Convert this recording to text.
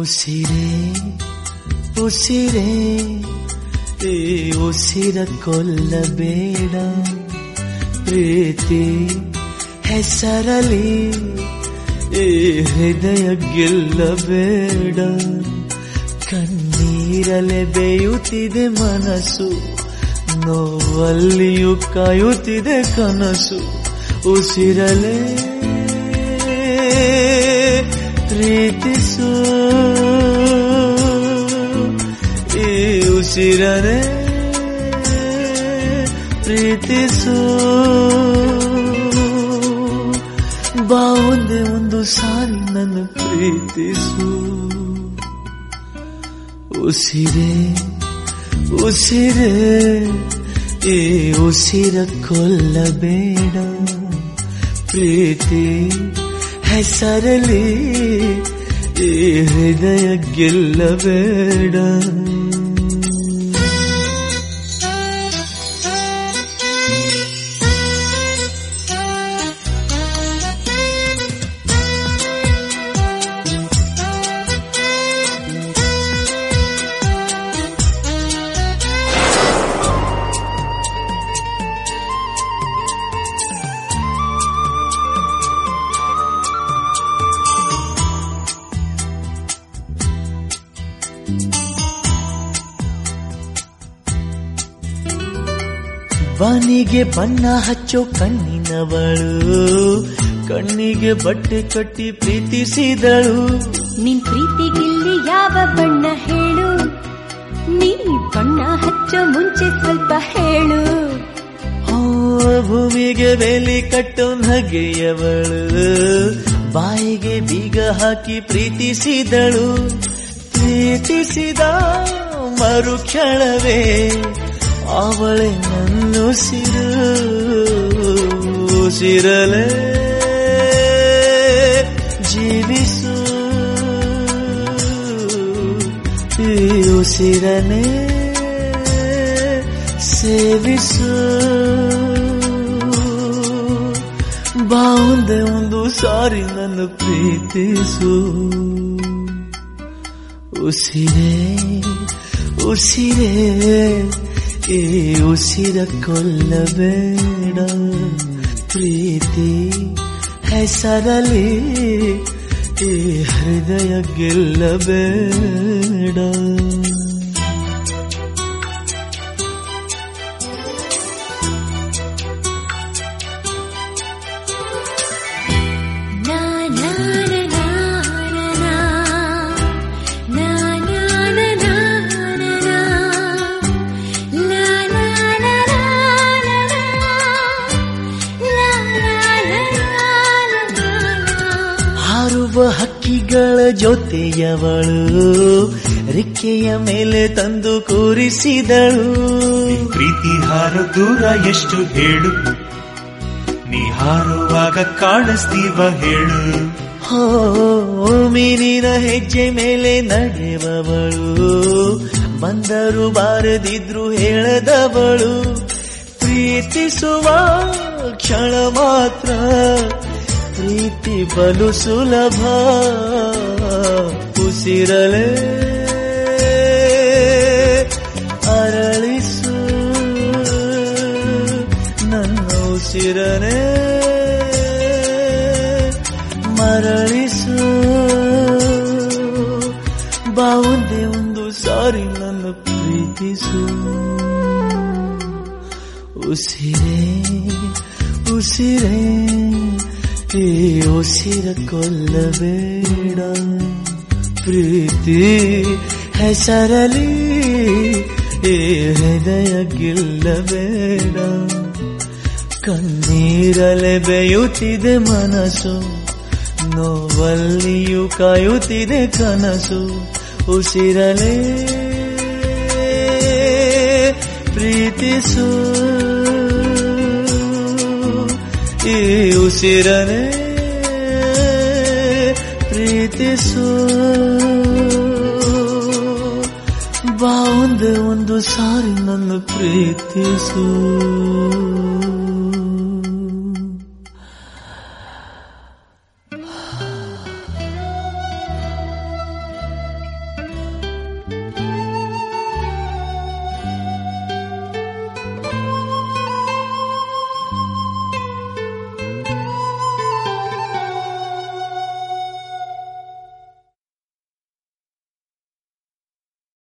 ಉಸಿರೇ ಉಸಿರೇ ಈ ಉಸಿರ ಕೊಲ್ಲಬೇಡ ಪ್ರೀತಿ ಹೆಸರಲಿ ಈ ಹೃದಯ ಗೆಲ್ಲಬೇಡ ಕಣ್ಣೀರಲೆ ಬೇಯುತ್ತಿದೆ ಮನಸ್ಸು ನೋವಲ್ಲಿಯೂ ಕಾಯುತ್ತಿದೆ ಕನಸು ಉಸಿರಲೆ ಪ್ರೀತಿಸು ಈ ಉಸಿರನೆ ಪ್ರೀತಿಸು ಬಾ ಒಂದೇ ಒಂದು ಸಾರಿ ನನ್ನ ಪ್ರೀತಿಸು ಉಸಿರೇ ಉಸಿರೇ ಈ ಉಸಿರ ಕೊಲ್ಲಬೇಡ ಪ್ರೀತಿ ಹೆಸರಲಿ ಈ ಹೃದಯ ಗೆಲ್ಲಬೇಡ ಬನಿಗೆ ಬಣ್ಣ ಹಚ್ಚೋ ಕಣ್ಣಿನವಳು ಕಣ್ಣಿಗೆ ಬಟ್ಟೆ ಕಟ್ಟಿ ಪ್ರೀತಿಸಿದಳು ನಿನ್ ಪ್ರೀತಿಗಿಲ್ಲಿ ಯಾವ ಬಣ್ಣ ಹೇಳು ನೀ ಬಣ್ಣ ಹಚ್ಚೋ ಮುಂಚೆ ಸ್ವಲ್ಪ ಹೇಳು ಓ ಭೂಮಿಗೆ ಬೇಲಿ ಕಟ್ಟೋ ನಗೆಯವಳು ಬಾಯಿಗೆ ಬೀಗ ಹಾಕಿ ಪ್ರೀತಿಸಿದಳು ಪ್ರೀತಿಸಿದ ಮರುಕ್ಷಣವೇ ಅವಳೆ ನನ್ನುಸಿರು ಉಸಿರಲೆ ಜೀವಿಸು ಈ ಉಸಿರನೆ ಸೇವಿಸು ಬಾ ಒಂದೇ ಒಂದು ಸಾರಿ ನನ್ನ ಪ್ರೀತಿಸು ಉಸಿರೇ ಉಸಿರೇ ಈ ಉಸಿರ ಕೊಲ್ಲಬೇಡ ಪ್ರೀತಿ ಹೆಸರಲಿ ಈ ಹೃದಯ ಗೆಲ್ಲಬೇಡ ನಾ ನಾ ನಾ ನಾ ನಾ ನಾ ನಾ ನಾ ನಾ ನಾ ಲಾ ಲಾ ಲಾ ಲಾ ಲಾ ಲಾ ಹಾರುವ ಹಕ್ಕಿಗಳ ಜೊತೆಯವಳು ರೆಕ್ಕೆಯ ಮೇಲೆ ತಂದು ಕೂರಿಸಿದಳು ಪ್ರೀತಿ ಹಾರ ದೂರ ಎಷ್ಟು ಹೇಳು ನೀ ಹಾರುವಾಗ ಕಾಣಿಸ್ತೀವ ಹೇಳು ಹೋ ಮೀನಿನ ಹೆಜ್ಜೆ ಮೇಲೆ ನಡೆಯುವವಳು ಬಂದರು ಬಾರದಿದ್ರು ಹೇಳದವಳು ಪ್ರೀತಿಸುವ ಕ್ಷಣ ಮಾತ್ರ ಪ್ರೀತಿ ಬಲು ಸುಲಭ ಉಸಿರಲೆ ಅರಳಿಸು ನನ್ನ ಉಸಿರನೆ ಮರಳಿಸು ಬಾ ಒಂದೇ ಒಂದು ಸಾರಿ ನನ್ನ ಪ್ರೀತಿಸು ಉಸಿರೇ ಉಸಿರೇ ಈ ಉಸಿರ ಕೊಲ್ಲಬೇಡ ಪ್ರೀತಿ ಹೆಸರಲಿ ಈ ಹೃದಯ ಗೆಲ್ಲಬೇಡ ಕಣ್ಣೀರಲೆ ಬೇಯುತ್ತಿದೆ ಮನಸ್ಸು ನೋವಲ್ಲಿಯೂ ಕಾಯುತ್ತಿದೆ ಕನಸು ಉಸಿರಲೆ ಪ್ರೀತಿಸು ಈ ಉಸಿರನೆ ಪ್ರೀತಿಸು ಬಾ ಒಂದೇ ಒಂದು ಸಾರಿ ನನ್ನ ಪ್ರೀತಿಸು